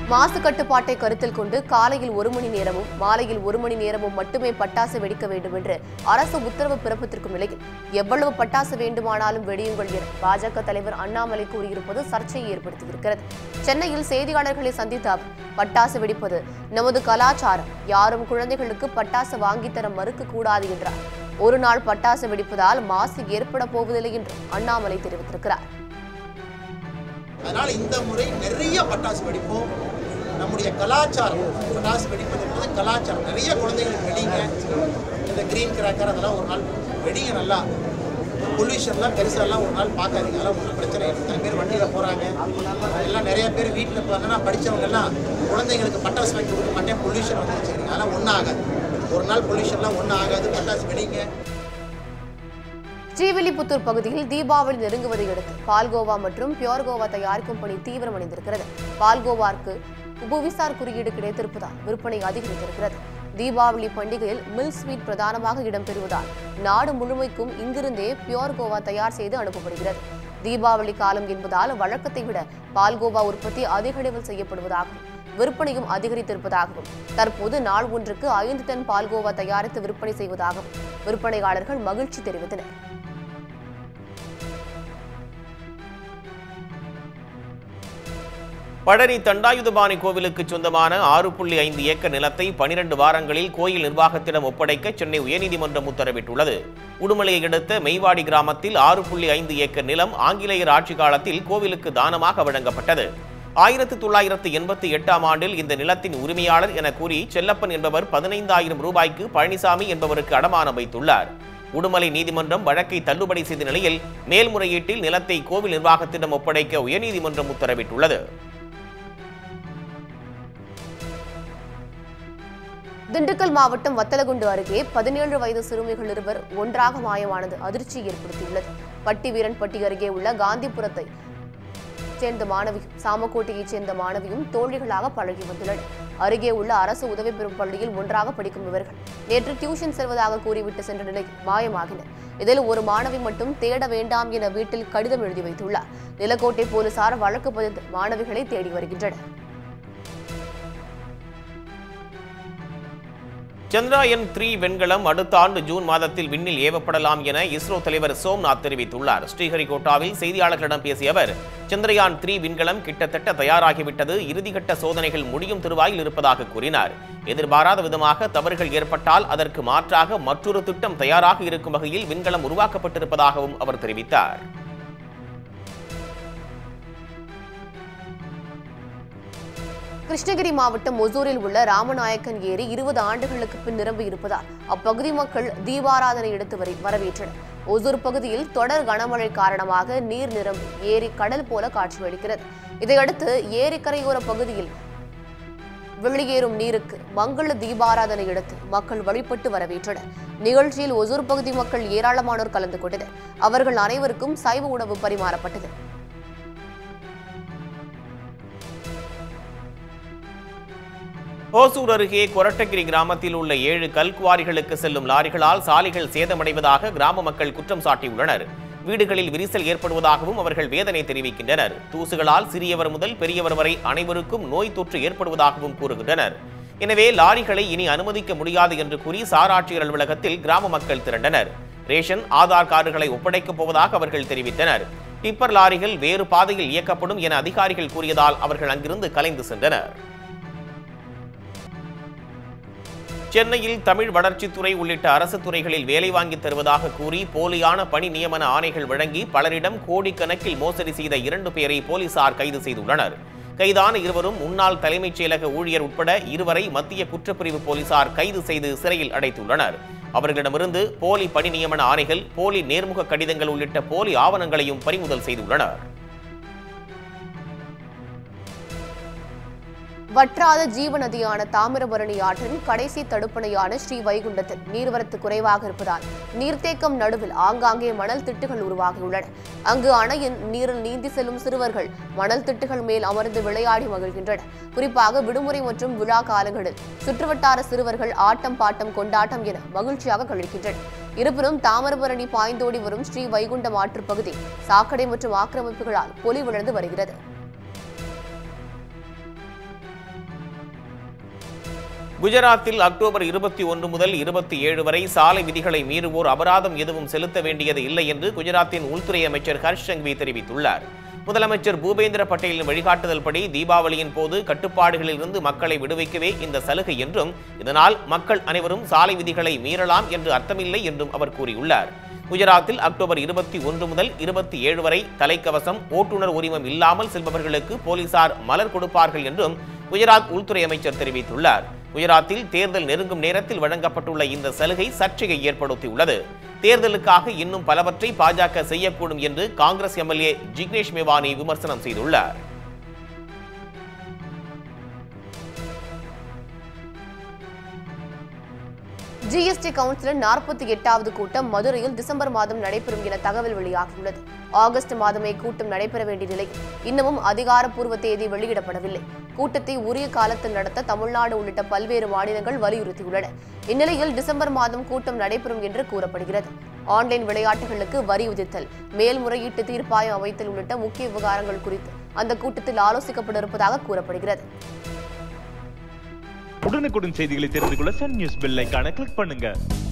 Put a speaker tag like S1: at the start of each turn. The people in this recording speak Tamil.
S1: மாசு கட்டுப்பாட்டை கருத்தில் கொண்டு காலையில் ஒரு மணி நேரமும் மாலையில் ஒரு மணி நேரமும் மட்டுமே பட்டாசு வெடிக்க வேண்டும் என்று அரசு உத்தரவு பிறப்பித்திருக்கும் நிலையில் எவ்வளவு பட்டாசு வேண்டுமானாலும் வெடியுங்கள் என பாஜக தலைவர் அண்ணாமலை கூறியிருப்பது சர்ச்சையை ஏற்படுத்தியிருக்கிறது சென்னையில் செய்தியாளர்களை சந்தித்த அவர் பட்டாசு வெடிப்பது நமது கலாச்சாரம் யாரும் குழந்தைகளுக்கு பட்டாசு வாங்கித்தர மறுக்க கூடாது என்றார் ஒரு நாள் பட்டாசு வெடிப்பதால் மாசு ஏற்பட போவதில்லை என்றும் அண்ணாமலை தெரிவித்திருக்கிறார்
S2: அதனால் இந்த முறை நிறைய பட்டாசு வெடிப்போம் நம்முடைய கலாச்சாரம் பட்டாசு வெடிப்பது என்பது கலாச்சாரம் நிறைய குழந்தைகளுக்கு வெடிங்க இந்த கிரீன் கிராக்கர் அதெல்லாம் ஒரு நாள் வெடிங்க நல்லா பொல்யூஷன்லாம் பெருசாலாம் ஒரு நாள் பார்க்காதீங்க அதெல்லாம் ஒன்றும் பிரச்சனை இல்லை இத்தனை பேர் வண்டியில் போகிறாங்க எல்லாம் நிறைய பேர் வீட்டில் பார்த்தோன்னா படித்தவங்கெல்லாம் குழந்தைங்களுக்கு பட்டாசு வாங்கி கொடுக்க மாட்டேன் பொல்யூஷன் வந்து வச்சுக்கிறீங்க அதெல்லாம் ஒன்றும் ஆகாது ஒரு நாள் பொல்யூஷன்லாம் ஒன்றும் ஆகாது பட்டாசு வெடிங்க
S1: ஸ்ரீவில்லிபுத்தூர் பகுதியில் தீபாவளி நெருங்குவதை அடுத்து பால்கோவா மற்றும் பியோர் கோவா தயாரிக்கும் பணி தீவிரமடைந்திருக்கிறது பால்கோவாக்கு புவிசார் குறியீடு கிடைத்திருப்பதால் விற்பனை அதிகரித்திருக்கிறது தீபாவளி பண்டிகையில் மில் ஸ்வீட் பிரதானமாக இடம்பெறுவதால் நாடு முழுமைக்கும் இங்கிருந்தே பியோர் கோவா தயார் செய்து அனுப்பப்படுகிறது தீபாவளி காலம் என்பதால் வழக்கத்தை விட பால்கோவா உற்பத்தி அதிக அளவில் செய்யப்படுவதாகவும் விற்பனையும் அதிகரித்திருப்பதாகவும் தற்போது நாள் ஒன்றுக்கு ஐந்து டன் பால்கோவா தயாரித்து விற்பனை செய்வதாகவும் விற்பனையாளர்கள் மகிழ்ச்சி தெரிவித்தனர்
S3: பழனி தண்டாயுதபாணி கோவிலுக்கு சொந்தமான ஆறு புள்ளி ஐந்து ஏக்கர் நிலத்தை பனிரெண்டு வாரங்களில் கோயில் நிர்வாகத்திடம் ஒப்படைக்க சென்னை உயர்நீதிமன்றம் உத்தரவிட்டுள்ளது உடுமலையை அடுத்த மெய்வாடி கிராமத்தில் ஆறு புள்ளி ஐந்து ஏக்கர் நிலம் ஆங்கிலேயர் ஆட்சி காலத்தில் கோவிலுக்கு தானமாக வழங்கப்பட்டது ஆயிரத்து தொள்ளாயிரத்து எண்பத்தி எட்டாம் ஆண்டில் இந்த நிலத்தின் உரிமையாளர் என கூறி செல்லப்பன் என்பவர் பதினைந்தாயிரம் ரூபாய்க்கு பழனிசாமி என்பவருக்கு அடமானம் வைத்துள்ளார் உடுமலை நீதிமன்றம் வழக்கை தள்ளுபடி செய்த நிலையில் மேல்முறையீட்டில் நிலத்தை கோவில் நிர்வாகத்திடம் ஒப்படைக்க உயர்நீதிமன்றம் உத்தரவிட்டுள்ளது
S1: திண்டுக்கல் மாவட்டம் வத்தலகுண்டு அருகே பதினேழு வயது சிறுமிகள் இருவர் ஒன்றாக மாயமானது அதிர்ச்சி ஏற்படுத்தியுள்ளது பட்டி வீரன்பட்டி அருகே உள்ள காந்திபுரத்தை சேர்ந்த மாணவியும் சாமக்கோட்டையைச் சேர்ந்த மாணவியும் தோழிகளாக பழகி வந்துள்ளனர் அருகே உள்ள அரசு உதவி பெறும் பள்ளியில் ஒன்றாக படிக்கும் இவர்கள் நேற்று டியூஷன் செல்வதாக கூறிவிட்டு சென்ற நிலையில் மாயமாகினர் இதில் ஒரு மாணவி மட்டும் தேட வேண்டாம் என வீட்டில் கடிதம் எழுதி வைத்துள்ளார் நிலக்கோட்டை போலீசார் வழக்கு பதிந்து மாணவிகளை தேடி வருகின்றனர்
S3: சந்திராயன் த்ரீ விண்கலம் அடுத்த ஆண்டு ஜூன் மாதத்தில் விண்ணில் ஏவப்படலாம் என இஸ்ரோ தலைவர் சோம்நாத் தெரிவித்துள்ளார் ஸ்ரீஹரிகோட்டாவில் செய்தியாளர்களிடம் பேசிய அவர் சந்திரயான் த்ரீ விண்கலம் கிட்டத்தட்ட தயாராகிவிட்டது இறுதிக்கட்ட சோதனைகள் முடியும் தருவாயில் இருப்பதாக கூறினார் எதிர்பாராத விதமாக தவறுகள் ஏற்பட்டால் அதற்கு மாற்றாக மற்றொரு திட்டம் தயாராக இருக்கும் வகையில் விண்கலம் உருவாக்கப்பட்டிருப்பதாகவும் அவர் தெரிவித்தார்
S1: கிருஷ்ணகிரி மாவட்டம் ஒசூரில் உள்ள ராமநாயக்கன் ஏரி இருபது ஆண்டுகளுக்கு பின் நிரம்பி இருப்பதால் அப்பகுதி மக்கள் தீபாராதனை எடுத்து வரை வரவேற்றனர் ஒசூர் பகுதியில் தொடர் கனமழை காரணமாக நீர் நிரம்பி ஏரி கடல் போல காட்சியளிக்கிறது இதையடுத்து ஏரி கரையோர பகுதியில் வெளியேறும் நீருக்கு மங்கள தீபாராதனை எடுத்து மக்கள் வழிபட்டு வரவேற்றனர் நிகழ்ச்சியில் ஒசூர் பகுதி மக்கள் ஏராளமானோர் கலந்து கொண்டனர் அவர்கள் அனைவருக்கும் சைவ உணவு பரிமாறப்பட்டது
S3: ஓசூர் அருகே கொரட்டகிரி கிராமத்தில் உள்ள ஏழு கல்குவாரிகளுக்கு செல்லும் லாரிகளால் சாலைகள் சேதமடைவதாக கிராம மக்கள் குற்றம் சாட்டியுள்ளனர் வீடுகளில் விரிசல் ஏற்படுவதாகவும் அவர்கள் வேதனை தெரிவிக்கின்றனர் தூசுகளால் சிறியவர் முதல் பெரியவர் வரை அனைவருக்கும் நோய் தொற்று ஏற்படுவதாகவும் கூறுகின்றனர் எனவே லாரிகளை இனி அனுமதிக்க முடியாது என்று கூறி சாராட்சியர் அலுவலகத்தில் கிராம மக்கள் திரண்டனர் ரேஷன் ஆதார் கார்டுகளை ஒப்படைக்கப் போவதாக அவர்கள் தெரிவித்தனர் டிப்பர் லாரிகள் வேறு பாதையில் இயக்கப்படும் என அதிகாரிகள் கூறியதால் அவர்கள் அங்கிருந்து கலைந்து சென்றனர் சென்னையில் தமிழ் வளர்ச்சித்துறை உள்ளிட்ட அரசு துறைகளில் வேலை வாங்கித் தருவதாக கூறி போலியான பணி நியமன ஆணைகள் வழங்கி பலரிடம் கோடிக்கணக்கில் மோசடி செய்த இரண்டு பேரை போலீசார் கைது செய்துள்ளனர் கைதான இருவரும் முன்னாள் தலைமைச் செயலக ஊழியர் உட்பட இருவரை மத்திய குற்றப்பிரிவு போலீசார் கைது செய்து சிறையில் அடைத்துள்ளனர் அவர்களிடமிருந்து போலி பணி நியமன ஆணைகள் போலி நேர்முக கடிதங்கள் உள்ளிட்ட போலி ஆவணங்களையும் பறிமுதல் செய்துள்ளனர்
S1: வற்றாத ஜீவ நதியான தாமிரபரணி ஆற்றின் கடைசி தடுப்பணையான ஸ்ரீ வைகுண்டத்தில் நீர்வரத்து குறைவாக இருப்பதால் நீர்த்தேக்கம் நடுவில் ஆங்காங்கே மணல் திட்டுகள் உருவாகியுள்ளன அங்கு அணையின் நீரில் நீந்தி செல்லும் சிறுவர்கள் மணல் திட்டுகள் மேல் அமர்ந்து விளையாடி மகிழ்கின்றனர் குறிப்பாக விடுமுறை மற்றும் விழா காலங்களில் சுற்றுவட்டார சிறுவர்கள் ஆட்டம் பாட்டம் கொண்டாட்டம் என மகிழ்ச்சியாக கழிக்கின்றனர் இருப்பினும் தாமிரபரணி பாய்ந்தோடி வரும் ஸ்ரீ வைகுண்டம் ஆற்றுப் பகுதி சாக்கடை மற்றும் ஆக்கிரமிப்புகளால் பொலிவிழந்து வருகிறது
S3: குஜராத்தில் அக்டோபர் இருபத்தி ஒன்று முதல் இருபத்தி ஏழு வரை சாலை விதிகளை மீறுவோர் அபராதம் எதுவும் செலுத்த வேண்டியது இல்லை என்று குஜராத்தின் உள்துறை அமைச்சர் ஹர்ஷ் சங்வி தெரிவித்துள்ளார் முதலமைச்சர் பூபேந்திர பட்டேலின் வழிகாட்டுதல்படி தீபாவளியின் போது கட்டுப்பாடுகளிலிருந்து மக்களை விடுவிக்கவே இந்த சலுகை என்றும் இதனால் மக்கள் அனைவரும் சாலை விதிகளை மீறலாம் என்று அர்த்தமில்லை என்றும் அவர் கூறியுள்ளார் குஜராத்தில் அக்டோபர் இருபத்தி ஒன்று முதல் இருபத்தி ஏழு வரை தலைக்கவசம் ஓட்டுநர் உரிமம் இல்லாமல் செல்பவர்களுக்கு போலீசார் மலர் கொடுப்பார்கள் என்றும் குஜராத் உள்துறை அமைச்சர் தெரிவித்துள்ளார் குஜராத்தில் தேர்தல் நெருங்கும் நேரத்தில் வழங்கப்பட்டுள்ள இந்த சலுகை சர்ச்சையை ஏற்படுத்தியுள்ளது தேர்தலுக்காக இன்னும் பலவற்றை பாஜக செய்யக்கூடும் என்று காங்கிரஸ் எம்எல்ஏ ஜிக்னேஷ் மேவானி விமர்சனம் செய்துள்ளார்
S1: ஜிஎஸ்டி கவுன்சிலின் நாற்பத்தி எட்டாவது கூட்டம் மதுரையில் டிசம்பர் மாதம் நடைபெறும் என தகவல் வெளியாகியுள்ளது ஆகஸ்ட் மாதமே கூட்டம் நடைபெற வேண்டிய நிலையில் இன்னமும் அதிகாரப்பூர்வ தேதி வெளியிடப்படவில்லை கூட்டத்தை உரிய காலத்தில் நடத்த தமிழ்நாடு உள்ளிட்ட பல்வேறு மாநிலங்கள் வலியுறுத்தியுள்ளன இந்நிலையில் டிசம்பர் மாதம் கூட்டம் நடைபெறும் என்று கூறப்படுகிறது ஆன்லைன் விளையாட்டுகளுக்கு வரி விதித்தல் மேல்முறையீட்டு தீர்ப்பாயம் அமைத்தல் உள்ளிட்ட முக்கிய விவகாரங்கள் குறித்து அந்த கூட்டத்தில் ஆலோசிக்கப்பட இருப்பதாக கூறப்படுகிறது
S4: உடனுக்குடன் செய்திகளை தெரிந்து கொள்ள சன் நியூஸ் பெல் ஐகானை கிளிக் பண்ணுங்க